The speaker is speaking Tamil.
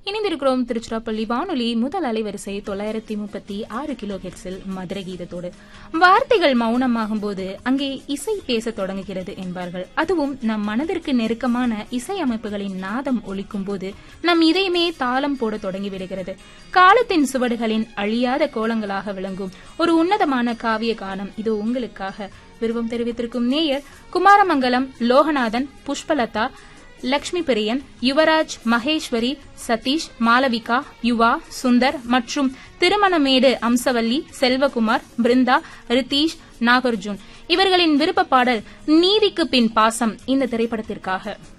இணைந்திருக்கிறோம் திருச்சிராப்பள்ளி வானொலி முதல் அலைவரிசை தொள்ளாயிரத்தி முப்பத்தி ஆறு கிலோ ஹெட்ஸில் மதுரை கீதத்தோடு வார்த்தைகள் மௌனமாகும் போது அங்கே இசை பேசத் தொடங்குகிறது என்பார்கள் அதுவும் நம் மனதிற்கு நெருக்கமான இசை அமைப்புகளின் நாதம் ஒலிக்கும் போது நம் இதயமே தாளம் போட தொடங்கி விடுகிறது காலத்தின் சுவடுகளின் அழியாத கோலங்களாக விளங்கும் ஒரு உன்னதமான காவிய கானம் இது உங்களுக்காக விருப்பம் தெரிவித்திருக்கும் நேயர் குமாரமங்கலம் லோகநாதன் புஷ்பலதா லக்ஷ்மி பிரியன் யுவராஜ் மகேஸ்வரி சதீஷ் மாளவிகா யுவா சுந்தர் மற்றும் திருமணமேடு அம்சவல்லி செல்வகுமார் பிருந்தா ரிதீஷ் நாகார்ஜுன் இவர்களின் விருப்ப பாடல் நீதிக்கு பின் பாசம் இந்த திரைப்படத்திற்காக